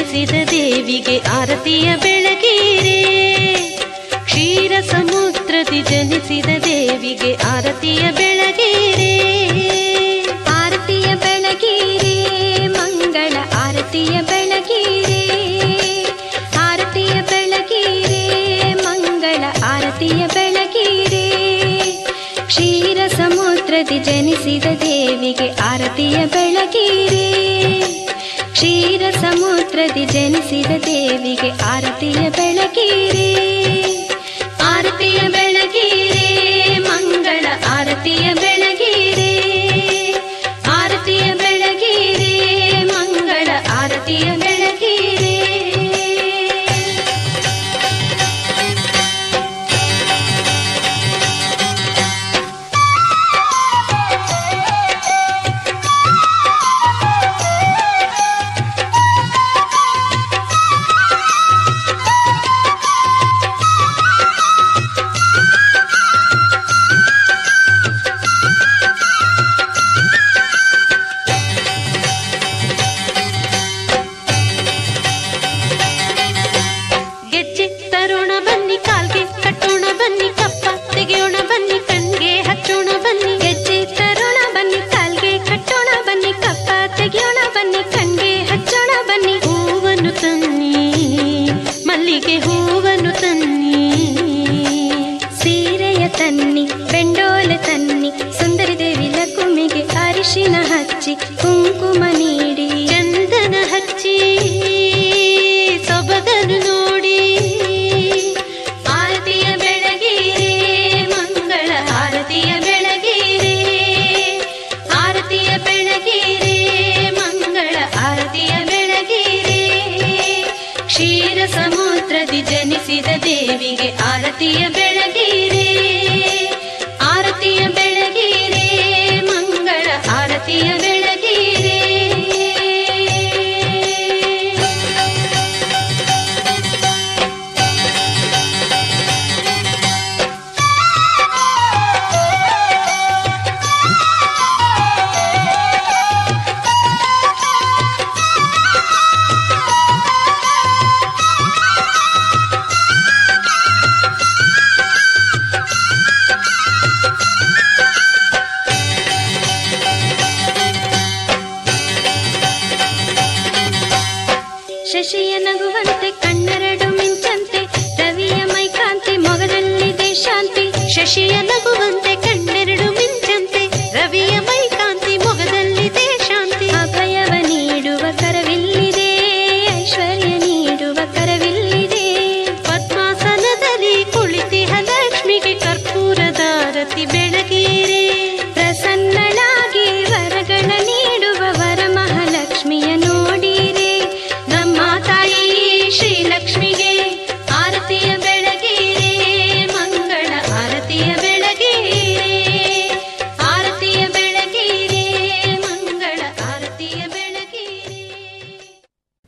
ಜನಿಸಿದ ದೇವಿಗೆ ಆರತಿಯ ಬೆಳಗೀರೆ ಕ್ಷೀರ ಸಮುದ್ರದಿ ಜನಿಸಿದ ದೇವಿಗೆ ಆರತಿಯ ಬೆಳಗೀರೆ ಆರತಿಯ ಬೆಳಗೀರೆ ಮಂಗಳ ಆರತಿಯ ಬೆಳಗೀರೆ ಆರತಿಯ ಬೆಳಗೀರೆ ಮಂಗಳ ಆರತಿಯ ಬೆಳಗೀರೆ ಕ್ಷೀರ ಸಮುದ್ರದಿ ಜನಿಸಿದ ದೇವಿಗೆ ಆರತಿಯ ಬೆಳಗೀರೆ ಕ್ಷೀರ ಸಮುದ್ರದಿ ಜನಿಸಿದ ದೇವಿಗೆ ಆರತಿಯ ಬೆಳಗೀರೆ ಆರತಿಯ ಬೆಳಗೀರೆ ಮಂಗಳ ಆರತಿಯ ಬೆಳಗೀರೆ ಆರತಿಯ ಬೆಳಗೀರೆ ಮಂಗಳ ಆರತಿಯ ಬೆಳಗೀರೆ ಗೆಜ್ಜೆ ತರೋಣ ಬನ್ನಿ ಕಾಲ್ಗೆ ಕಟ್ಟೋಣ ಬನ್ನಿ ಕಪ್ಪ ತೆಗೆಯೋಣ ಬನ್ನಿ ಕಣ್ಗೆ ಹಚ್ಚೋಣ ಬನ್ನಿ ಗೆಜ್ಜೆ ತರೋಣ ಬನ್ನಿ ಕಾಲ್ಗೆ ಕಟ್ಟೋಣ ಬನ್ನಿ ಕಪ್ಪ ತೆಗೆಯೋಣ ಬನ್ನಿ ಕಣ್ಗೆ ಹಚ್ಚೋಣ ಬನ್ನಿ ಹೂವನ್ನು ತನ್ನಿ ಮಲ್ಲಿಗೆ ಹೂವನ್ನು ತನ್ನಿ ಸೀರೆಯ ತನ್ನಿ ಬೆಂಡೋಲೆ ತನ್ನಿ ಸುಂದರಿ ದೇವಿ ಲಕುಮಿಗೆ ಅರಿಶಿನ ಹಚ್ಚಿ ಕುಂಕುಮ ನೀಡಿ ಚಂದನ ಹಚ್ಚಿ ಸೊಬಗನು ನೋಡಿ ಆರತಿಯ ಬೆಳಗೀರೆ ಮಂಗಳ ಆರತಿಯ ಬೆಳಗೀರೆ ಆರತಿಯ ಬೆಳಗೀರೆ ಮಂಗಳ ಆರತಿಯ ಬೆಳಗೀರೆ ಕ್ಷೀರ ಸಮುದ್ರದಿ ಜನಿಸಿದ ದೇವಿಗೆ ಆರತಿಯ ಬೆಳಗೀರೆ ಆರತಿಯ ಬೆಳಗೀರೆ ಮಂಗಳ ಆರತಿಯ ಬೆಳಗೀರೆ ಶಶಿಯ ನಗುವಂತೆ ಕಣ್ಣೆರಡು ಮಿಂಚಂತೆ ರವಿಯ ಮೈಕಾಂತಿ ಮೊಗದಲ್ಲಿದೆ ಶಾಂತಿ ಶಶಿಯ ನಗುವಂತೆ ಕಣ್ಣೆರಡು ಮಿಂಚಂತೆ ರವಿಯ ಮೈಕಾಂತಿ ಮೊಗದಲ್ಲಿದೆ ಶಾಂತಿ ಅಭಯವ ನೀಡುವ ಕರವಿಲ್ಲಿದೆ ಐಶ್ವರ್ಯ ನೀಡುವ ಕರವಿಲ್ಲಿದೆ ಪದ್ಮಾಸನದಲ್ಲಿ ಕುಳಿತಿಹ ಲಕ್ಷ್ಮಿಗೆ ಕರ್ಪೂರದಾರತಿ ಬೆಳಗಿ